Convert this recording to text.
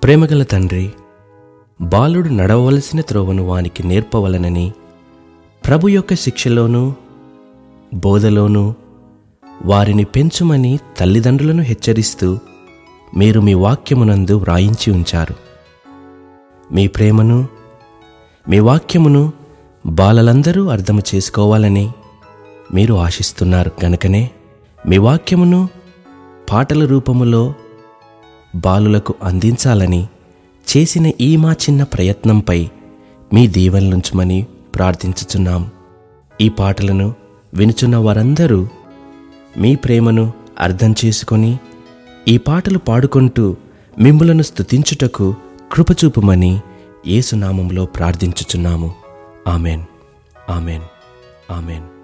ప్రేమగల తండ్రి బాలుడు నడవవలసిన త్రోవను వానికి నేర్పవలనని ప్రభు యొక్క శిక్షలోనూ బోధలోనూ వారిని పెంచుమని తల్లిదండ్రులను హెచ్చరిస్తూ మీరు మీ వాక్యమునందు వ్రాయించి ఉంచారు మీ ప్రేమను మీ వాక్యమును బాలలందరూ అర్థము చేసుకోవాలని మీరు ఆశిస్తున్నారు గనుకనే మీ వాక్యమును పాటల రూపములో బాలులకు అందించాలని చేసిన ఈ మా చిన్న ప్రయత్నంపై మీ దీవెనలుంచమని ప్రార్థించుచున్నాం ఈ పాటలను వినుచున్న వారందరూ మీ ప్రేమను అర్థం చేసుకొని ఈ పాటలు పాడుకుంటూ మిమ్ములను స్తుతించుటకు కృపచూపుమని యేసునామంలో ప్రార్థించుచున్నాము ఆమెన్ ఆమెన్ ఆమెన్